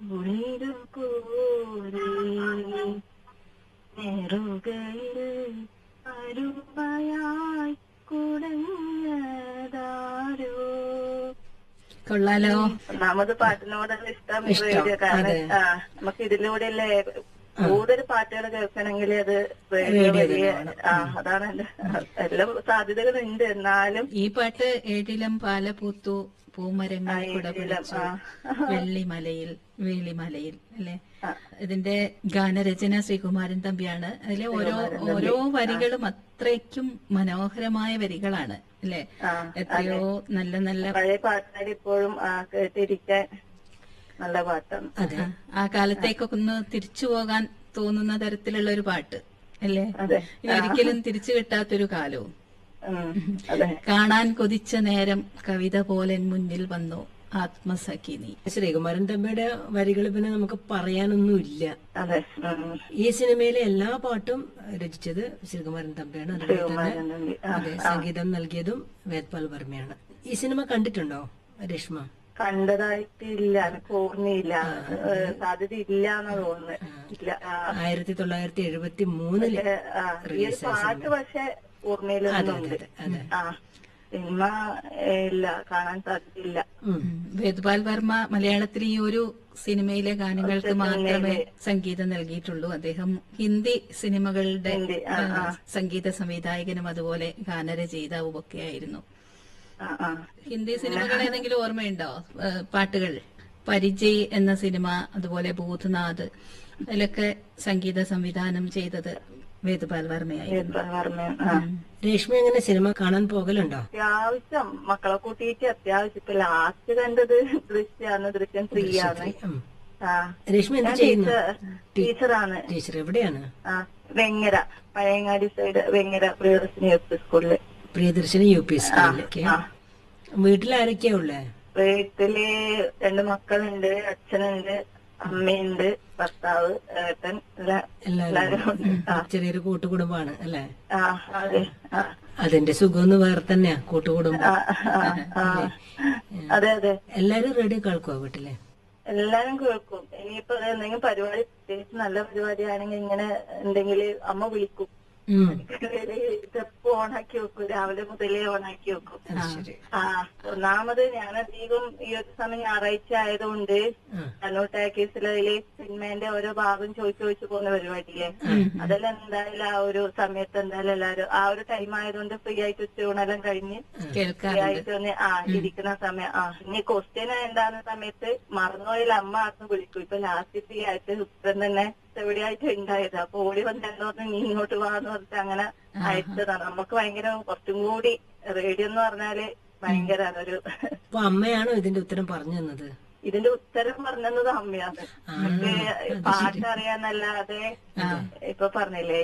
കുളിരു കോരി നെറുകയിൽ അരുമയായി കുടഞ്ഞതാരോ കൊള്ളാലോ ഒന്നാമത് പാട്ടിനോടുള്ള ഇഷ്ടം ഇഷ്ടം, റേഡിയോ കാരണം അതെ. ആ നമുക്ക് ഇതിലൂടെയല്ലേ കൂടുതൽ പാട്ടുകൾ കേൾക്കണമെങ്കിൽ അത് റേഡിയോ റേഡിയോ വലിയ തന്നെ ആ അതാണ് എന്റെ എല്ലാം സാധ്യതകളുണ്ട് എന്നാലും ഈ പാട്ട് ഏഴിലം പാല പൂത്തു പൂമരങ്ങൾ ആ, കുട ഏഴിലം, പിടിച്ചു ആ. വെള്ളിമലയിൽ വേളിമലയിൽ അല്ലെ ആ. ഇതിന്റെ ഗാനരചന ശ്രീകുമാരൻ തമ്പിയാണ് അതിലെ ഓരോ ഓരോ വരികളും അത്രയ്ക്കും മനോഹരമായ വരികളാണ് അല്ലെ ആ, എത്രയോ നല്ല നല്ല പഴയ പാട്ടുകാർ ഇപ്പോഴും ആ, കേട്ടിരിക്കാൻ നല്ല പാട്ടാണ് അതെ ആ കാലത്തേക്കൊക്കെ ഒന്ന് തിരിച്ചു പോകാൻ തോന്നുന്ന തരത്തിലുള്ള ഒരു പാട്ട് അല്ലേ അതെ ഇനി ഒരിക്കലും തിരിച്ചു കിട്ടാത്തൊരു കാലവും ഉം, അതെ കാണാൻ കൊതിച്ച നേരം കവിത പോലെ മുന്നിൽ വന്നു ആത്മസഖി നീ ശ്രീകുമാരൻ തമ്പിയുടെ വരികൾ പിന്നെ നമുക്ക് പറയാനൊന്നുമില്ല അതെ ഉം. ഈ സിനിമയിലെ എല്ലാ പാട്ടും രചിച്ചത് ശ്രീകുമാരൻ തമ്പിയാണ് അതുപോലെ തന്നെ ശ്രീകുമാരൻ തമ്പി. ആ, അതെ സംഗീതം നൽകിയതും വേദ്പാൽ വർമ്മയാണ് ഈ സിനിമ കണ്ടിട്ടുണ്ടോ രേഷ്മ കണ്ടതായിട്ടില്ല എനിക്ക് ഓർമ്മയില്ല ഏഹ്, സാധ്യത ഇല്ല എന്നാ തോന്നുന്നത് ഇല്ല ആ, ആയിരത്തി തൊള്ളായിരത്തി എഴുപത്തി മൂന്നില് പക്ഷേ, ആ, ഈ ഒരു പാട്ട് പക്ഷെ ഓർമ്മയിലൊന്നുണ്ട് അതെ ആ സിനിമ ഏഹ്, ഇല്ല കാണാൻ സാധ്യതയില്ല ഉം. വേദ്പാൽ വർമ്മ മലയാളത്തിൽ ഈ ഒരു സിനിമയിലെ ഗാനങ്ങൾക്ക് മാത്രമേ സംഗീതം നൽകിയിട്ടുള്ളൂ അദ്ദേഹം ഹിന്ദി സിനിമകളുടെ ഹിന്ദി, ആ, ആ, സംഗീത സംവിധായകനും അതുപോലെ ഗാനരചയിതാവും ഒക്കെ ആയിരുന്നു ആ ആ ഹിന്ദി സിനിമകൾ ഏതെങ്കിലും ഓർമ്മയുണ്ടോ ഏ, പാട്ടുകൾ പരിചയ് എന്ന സിനിമ അതുപോലെ ഭൂത്നാഥ് അതിലൊക്കെ സംഗീത സംവിധാനം ചെയ്തത് വേദപാൽ വർമ്മയായിരുന്നു വേദ്പാൽ വർമ്മ ആ രേഷ്മ എങ്ങനെ സിനിമ കാണാൻ പോകലുണ്ടോ അത്യാവശ്യം മക്കളെ കൂട്ടിയിട്ട് അത്യാവശ്യം ഇപ്പൊ ലാസ്റ്റ് കണ്ടത് ദൃശ്യാണ് ദൃശ്യം ത്രീ ആണ് ഉം. ആ രേഷ്മ എന്ത് ഞാൻ ചെയ്യുന്നു ടീച്ചർ ടീച്ചറാണ് ടീച്ചർ എവിടെയാണ് ആ വെങ്ങര പഴയങ്ങാടി സൈഡ് വെങ്ങര പ്രിയദർശിനി എഫ് സ്കൂളില് പ്രിയദർശിനി യു പി സ്കൂളിലേക്ക് ആ വീട്ടിൽ ആരൊക്കെയാ ഉള്ളേ വീട്ടില് രണ്ട് മക്കളുണ്ട് അച്ഛനുണ്ട് അമ്മയുണ്ട് ഭർത്താവ് ഏട്ടൻ എല്ലാ- എല്ലാവരും എല്ലാവരും ഉണ്ട് ആ ചെറിയൊരു കൂട്ടുകുടുംബാണ് അല്ലെ ആ അതെ ആ അതിന്റെ സുഖമൊന്നും വേറെ തന്നെയാ കൂട്ടുകുടുംബം ആ, ആ, ആ. അതെ അതെ എല്ലാരും റേഡിയോ കേൾക്കുവോ വീട്ടില് എല്ലാരും കേൾക്കും ഇനിയിപ്പോ അത് എന്തെങ്കിലും പരിപാടി പ്രത്യേകിച്ച് നല്ല പരിപാടിയാണെങ്കിൽ ഇങ്ങനെ എന്തെങ്കിൽ അമ്മ വിളിക്കും ഉം. ഇതെപ്പോ ഓണാക്കി വെക്കും രാവിലെ മുതലേ ഓണാക്കി വെക്കും അത് ശരി ആ ഒന്നാമത് ഞാൻ അധികം ഈ ഒരു സമയം ഞായറാഴ്ച ആയതുകൊണ്ട് ആ. കണ്ണൂർ ടാക്കീസിലെ സിനിമേന്റെ ഓരോ ഭാഗം ചോദിച്ചു ചോദിച്ചു പോകുന്ന പരിപാടിയില്ലേ അതെല്ലാം എന്തായാലും ആ ഒരു സമയത്ത് എന്തായാലും എല്ലാരും ആ ഒരു ടൈം ആയതുകൊണ്ട് ഫ്രീ ആയിട്ട് ഉച്ചയൂണെല്ലാം കഴിഞ്ഞ് ഫ്രീ കേൾക്കാറുണ്ട് ആയിട്ട് ഒന്ന് ആ ഇരിക്കുന്ന സമയം ആ ഇനി ക്വസ്റ്റ്യൻ എന്താകുന്ന സമയത്ത് മറന്നുപോയാൽ അമ്മ ആർന്ന് വിളിക്കും ഇപ്പൊ ലാസ്റ്റ് ഫ്രീ ആയിട്ട് ഉത്തരം തന്നെ എവിടെയായിട്ട് ഉണ്ടായത് അപ്പൊ ഓടി വന്നെന്ന് പറഞ്ഞ് നീ ഇങ്ങോട്ട് വാന്ന് പറഞ്ഞിട്ട് അങ്ങനെ അയച്ചതാണ് നമുക്ക് ഭയങ്കര കുറച്ചും കൂടി റേഡിയോ എന്ന് പറഞ്ഞാല് ഭയങ്കര അതൊരു അപ്പൊ അമ്മയാണോ ഇതിന്റെ ഉത്തരം പറഞ്ഞു തന്നത് ഇതിന്റെ ഉത്തരം പറഞ്ഞത് അമ്മയാണ് നമുക്ക് പാട്ടറിയാന്നല്ലാതെ ഇപ്പൊ പറഞ്ഞില്ലേ